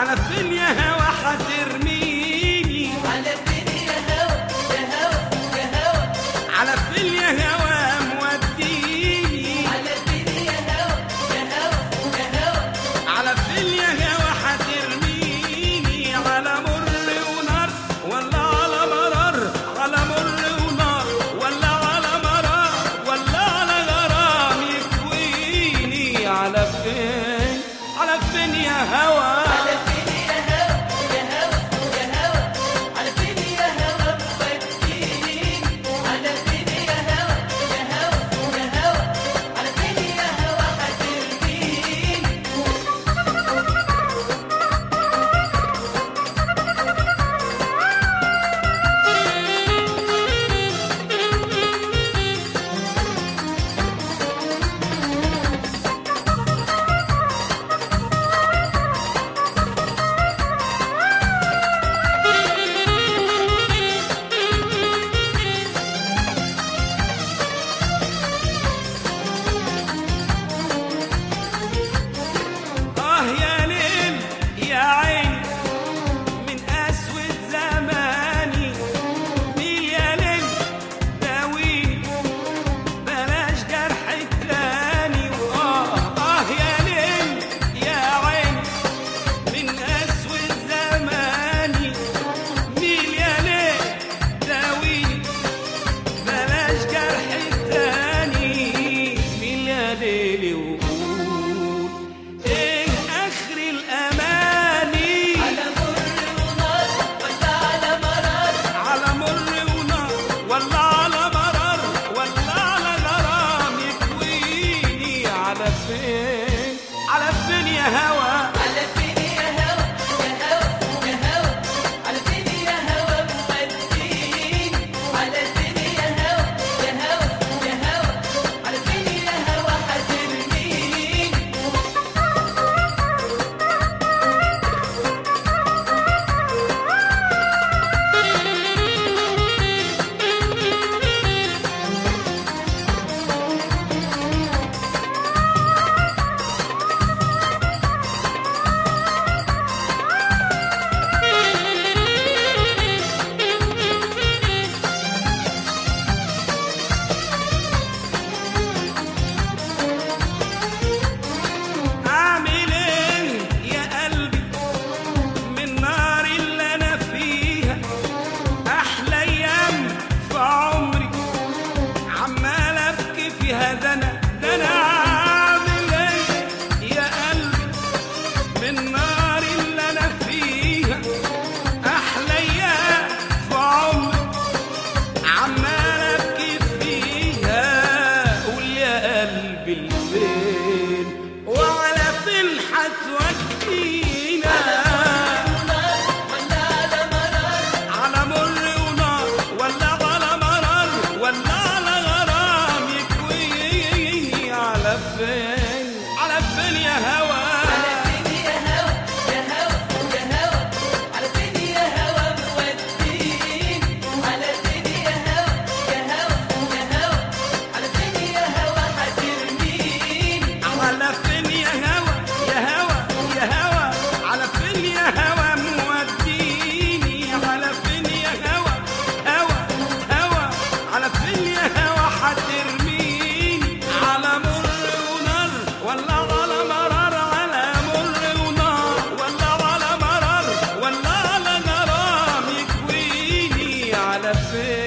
على فين يا هوا حترميني على فين يا هوا يا هوا يا هوا على فين يا هوا موديني على فين يا هوا يا هوا يا هوا على فين يا هوا حترميني على مر ونار ولا على مرار على مر ونار ولا على مرار ولا على غرام يكويني على فين على فين يا هوا على فين يا هوا يا هوا يا هوا على فين يا هوا موديني على فين يا هوا يا هوا يا هوا على فين يا هوا حترميني آه يا ليل يا عين من أسود زماني ميل يا ليل داويني بلاش جرح تاني آه آه يا ليل يا عين من أسود زماني ميل يا ليل داويني بلاش جرح تاني ميل يا ليل وقول ايه اخر الاماني على مر ونار ولا على مرار على مر ونار ولا على مرار ولا على غرام يكويني على فين على فين يا هوا على فين يا هوا يا هوا يا هوا على فين يا هوا موديني على فين يا هوا يا هوا يا هوا على فين يا هوا حترميني اعمل ايه يا قلبي من نار اللي انا فيها احلى ايام في عمري عمال ابكي فيها ده انا ده انا اعمل ايه يا قلبي من نار اللي انا فيها احلى ايام في عمري عمال ابكي فيها قول يا قلبي الفين وعلى فين حتودينا ونار ولا على مرار على مر ونار ولا على مرار ولا على غرام يكويني على فين على فين يا هوا على فين يا هوا يا هوا يا هوا على فين يا هوا موديني على فين يا هوا يا هوا يا هوا على فين يا هوا حترميني على فين يا هوا يا هوا يا هوا على فين يا هوا موديني على فين يا هوا هوا هوا على فين يا هوا حترميني على مر ونار ولا على مرار على مر ونار ولا على مرار ولا على غرام يكويني على فين